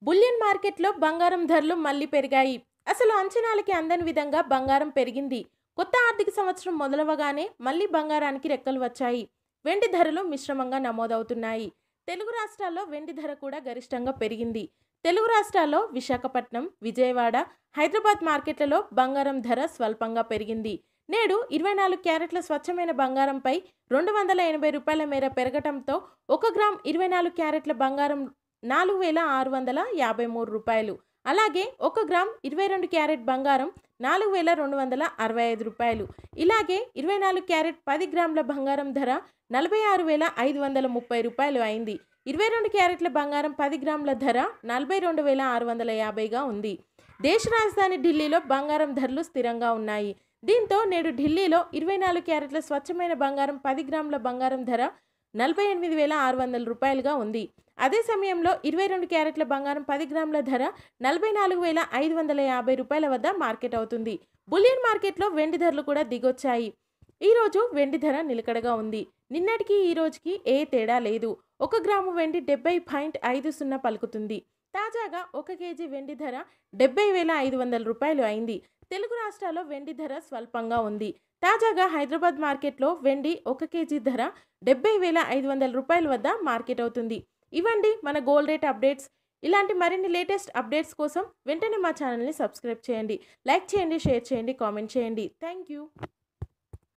bullion మార్కెట్లో బంగారం ధరలు మళ్ళీ పెరిగాయి అసలు అంచనాలకి అందని విధంగా బంగారం పెరిగింది కొత్త ఆర్థిక సంవత్సరం మొదలవగానే మళ్ళీ బంగారానికి రెక్కలు వచ్చాయి వెండి ధరలు మిశ్రమంగా నమోదవుతున్నాయి తెలుగు రాష్ట్రాల్లో వెండి ధర కూడా గరిష్టంగా పెరిగింది తెలుగు రాష్ట్రాల్లో విశాఖపట్నం విజయవాడ హైదరాబాద్ మార్కెట్లలో బంగారం ధర స్వల్పంగా పెరిగింది నేడు ఇరవై నాలుగు క్యారెట్ల స్వచ్ఛమైన బంగారంపై రెండు వందల ఎనభై రూపాయల మేర పెరగటంతో ఒక గ్రామ్ ఇరవై నాలుగు క్యారెట్ల బంగారం నాలుగు వేల ఆరు వందల యాభై మూడు రూపాయలు అలాగే ఒక గ్రామ్ ఇరవై రెండు క్యారెట్ బంగారం నాలుగు వేల రెండు వందల అరవై ఐదు రూపాయలు ఇలాగే ఇరవై నాలుగు క్యారెట్ పది గ్రాముల బంగారం ధర నలభై ఆరు వేల ఐదు వందల ముప్పై రూపాయలు అయింది ఇరవై రెండు క్యారెట్ల బంగారం పది గ్రాముల ధర నలభై రెండు వేల ఆరు వందల యాభైగా ఉంది దేశ రాజధాని ఢిల్లీలో బంగారం ధరలు స్థిరంగా ఉన్నాయి దీంతో నేడు ఢిల్లీలో ఇరవై నాలుగు క్యారెట్ల స్వచ్ఛమైన బంగారం పది గ్రాముల బంగారం ధర నలభై ఎనిమిది వేల ఆరు వందల రూపాయలుగా ఉంది అదే సమయంలో ఇరవై రెండు క్యారెట్ల బంగారం పది గ్రాముల ధర నలభై నాలుగు వేల ఐదు వందల యాభై రూపాయల వద్ద మార్కెట్ అవుతుంది బులియన్ మార్కెట్లో వెండి ధరలు కూడా దిగొచ్చాయి ఈరోజు వెండి ధర నిలకడగా ఉంది నిన్నటికి ఈ రోజుకి ఏ తేడా లేదు ఒక గ్రాము వెండి డెబ్బై పాయింట్ ఐదు సున్నా పలుకుతుంది తాజాగా ఒక కేజీ వెండి ధర డెబ్బై వేల ఐదు వందల రూపాయలు అయింది తెలుగు రాష్ట్రాల్లో వెండి ధర స్వల్పంగా ఉంది తాజాగా హైదరాబాద్ మార్కెట్లో వెండి ఒక కేజీ ధర డెబ్బై వేల ఐదు వందల రూపాయల వద్ద మార్కెట్ అవుతుంది ఇవ్వండి మన గోల్డ్ రేట్ అప్డేట్స్ ఇలాంటి మరిన్ని లేటెస్ట్ అప్డేట్స్ కోసం వెంటనే మా ఛానల్ని సబ్స్క్రైబ్ చేయండి లైక్ చేయండి షేర్ చేయండి కామెంట్ చేయండి థ్యాంక్ యూ